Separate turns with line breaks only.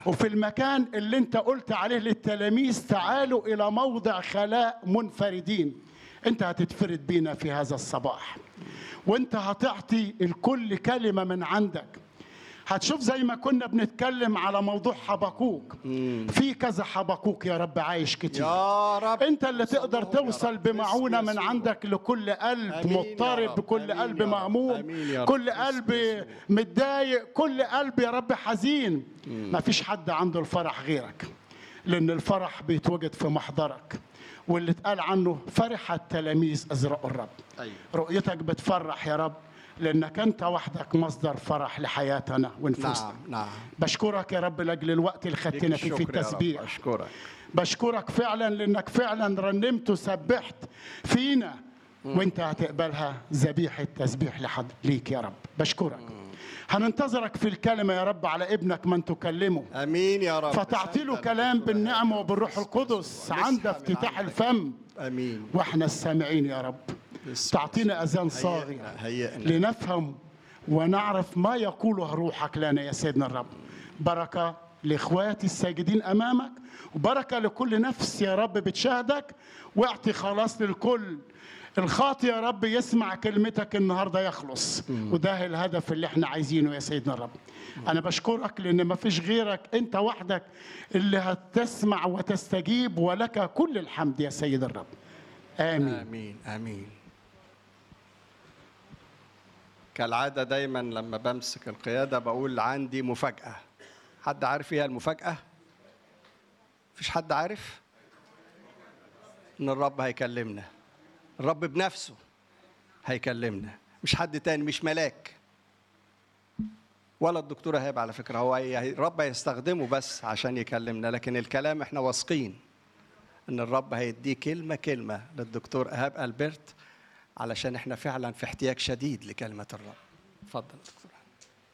وفي المكان اللي انت قلت عليه للتلاميذ تعالوا الى موضع خلاء منفردين انت هتتفرد بينا في هذا الصباح وانت هتعطي الكل كلمه من عندك هتشوف زي ما كنا بنتكلم على موضوع حبكوك في كذا حبكوك يا رب عايش كتير
يا رب
انت اللي تقدر
صلوهم يا
توصل
رب
بمعونه
باسم
من
يسوع.
عندك لكل قلب
آمين يا
مضطرب
رب.
كل
آمين
قلب
يا رب.
مهموم
آمين يا رب.
كل
باسم
قلب
يسوع.
متضايق كل قلب يا رب حزين ما فيش حد عنده الفرح غيرك لان الفرح بيتوجد في محضرك واللي اتقال عنه فرح التلاميذ ازرقوا الرب
أيوة.
رؤيتك بتفرح يا رب لانك انت وحدك مصدر فرح لحياتنا ونفوسنا
نعم نعم
بشكرك يا رب لاجل الوقت اللي
ليك
خدتنا فيه في
الشكر يا رب.
التسبيح
اشكرك
بشكرك فعلا لانك فعلا رنمت وسبحت فينا وانت هتقبلها ذبيحه تسبيح لحد ليك يا رب بشكرك هننتظرك في الكلمه يا رب على ابنك من تكلمه
امين يا رب
فتعطي له كلام بالنعمه وبالروح القدس عند افتتاح الفم
امين
واحنا السامعين يا رب
باسم
تعطينا اذان صاغيه
هيئنا
لنفهم ونعرف ما يقوله روحك لنا يا سيدنا الرب بركة لإخواتي الساجدين أمامك وبركة لكل نفس يا رب بتشاهدك واعطي خلاص للكل الخاطي يا رب يسمع كلمتك النهارده يخلص وده الهدف اللي احنا عايزينه يا سيدنا الرب انا بشكرك لان ما فيش غيرك انت وحدك اللي هتسمع وتستجيب ولك كل الحمد يا سيد الرب امين
امين امين كالعاده دايما لما بمسك القياده بقول عندي مفاجاه حد عارف ايه المفاجاه مفيش حد عارف ان الرب هيكلمنا الرب بنفسه هيكلمنا مش حد تاني مش ملاك ولا الدكتور ايهاب على فكره هو هي- الرب هيستخدمه بس عشان يكلمنا لكن الكلام احنا واثقين ان الرب هيديه كلمه كلمه للدكتور ايهاب البرت علشان احنا فعلا في احتياج شديد لكلمه الرب اتفضل دكتور